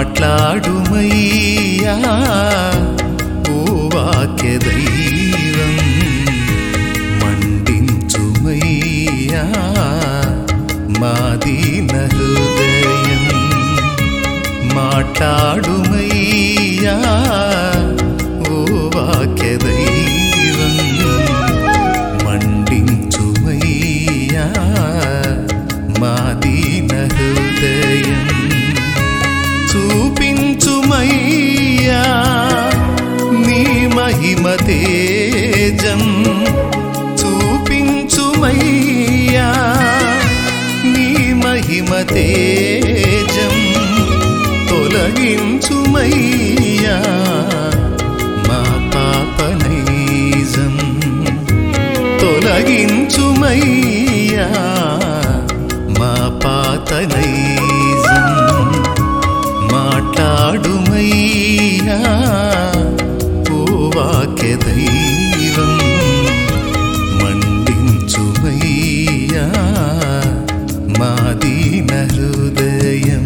మాట్లాడుమయ్యా ఓ వాక్య దైవం మండించుమయ్యా మా దీన హృదయం మాట్లాడుమయ్యా ఓ వాక్య దైవం మండించుమయ్యా మా దీన హృదయం చూపించుమయ్యా నీ మహిమ తేజం చూపించుమయ్యా నీ మహిమ తేజం తొలగించుమయ్యా మా పాపనైజం తొలగించుమయ్యా మా పాతనైజం మాట్లాడుమయ్యా ఓ వాక్య దైవం మండించుమయ్యా మా దీన హృదయం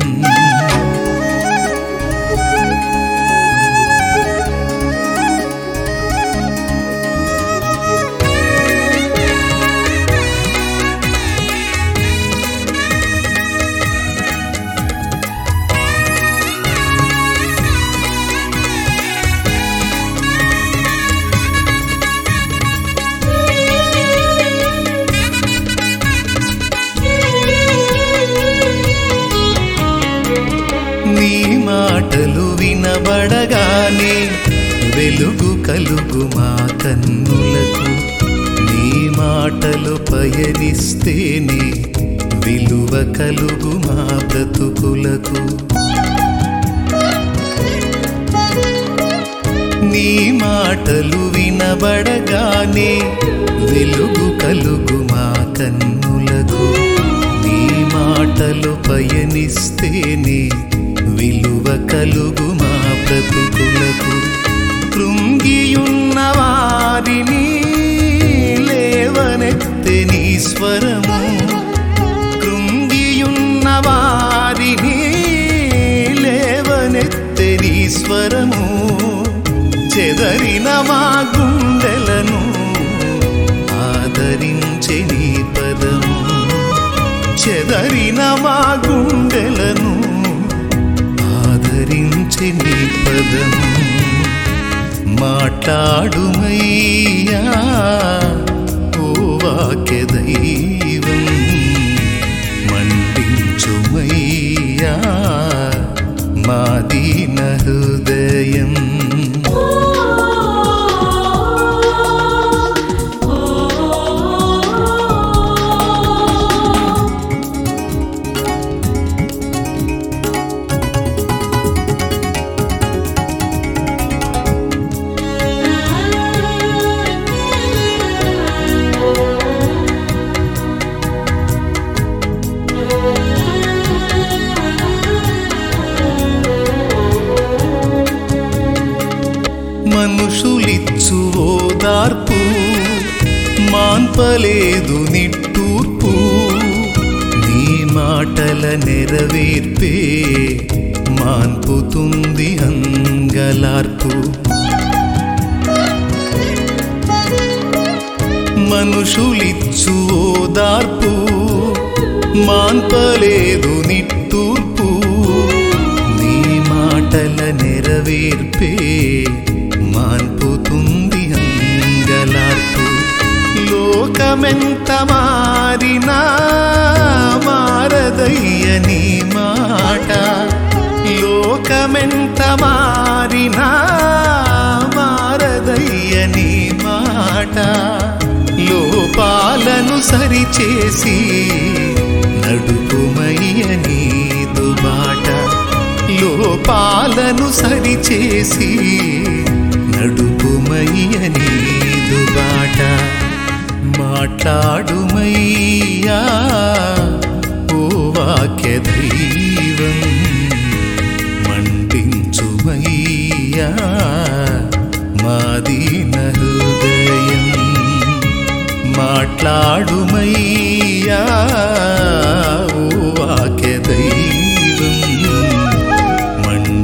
నీ మాటలు వినబడగానే వెలుగు కలుగు మా కన్నులకు నీ మాటలు పయనిస్తేనే విలువ కలుగు మా బ్రతుకులకు నీ మాటలు వినబడగానే వెలుగు కలుగు మా కన్నులకు నీ మాటలు పయనిస్తేనే విలువ కలుగు మా బ్రతుకులకు కృంగియున్న వారిని లేవనెత్తే నీ స్వరము కృంగియున్న వారిని లేవనెత్తే నీ స్వరము చెదరిన మా గుండెలను ఆదరించే నీ పదము చెదరిన మా గుండెలను ఆదరించే నీ పదము మాట్లాడుమయ్యా ఓ వాక్య దైవం మండించుమయ్యా మా దీన హృదయం మనుషులిచ్చు ఓదార్పు మాన్పలేదు నిట్టూర్పు నీ మాటల నెరవేర్పే మాన్పుతుంది అంగలార్పు మనుషులిచ్చు ఓదార్పు మాన్పలేదు నిట్టూర్పు నీ మాటల నెరవేర్పే మాన్పుతుంది అంగలార్పు లోకమెంత మారినా మారదయ్య నీ మాట లోకమెంత మారినా మారదయ్య నీ మాట లోపాలను సరిచేసి నడుపుమయ్య నీదు బాట లోపాలను సరిచేసి నడుపుమయ్య నీదు బాట మాట్లాడుమయ్యా ఓ వాక్య దైవం మండించుమయ్యా మా దీన హృదయం మాట్లాడుమయ్యా ఓ వాక్య దైవం మండి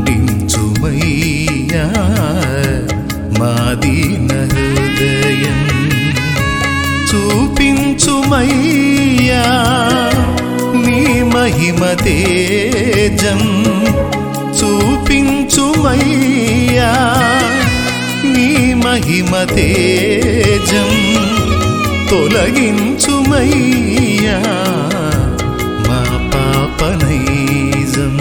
తేజం చూపించుమయ్యా నీ మహిమ తేజం తొలగించుమయ్యా మా పాపనైజం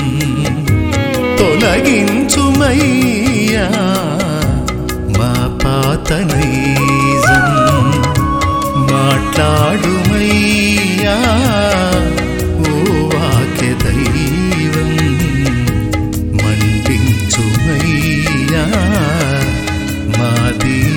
తొలగించుమయ్యా మా పాతనైజం మాట్లాడుమయ్యా ఓ వాక్య దైవం మండించుమయ్యా మాది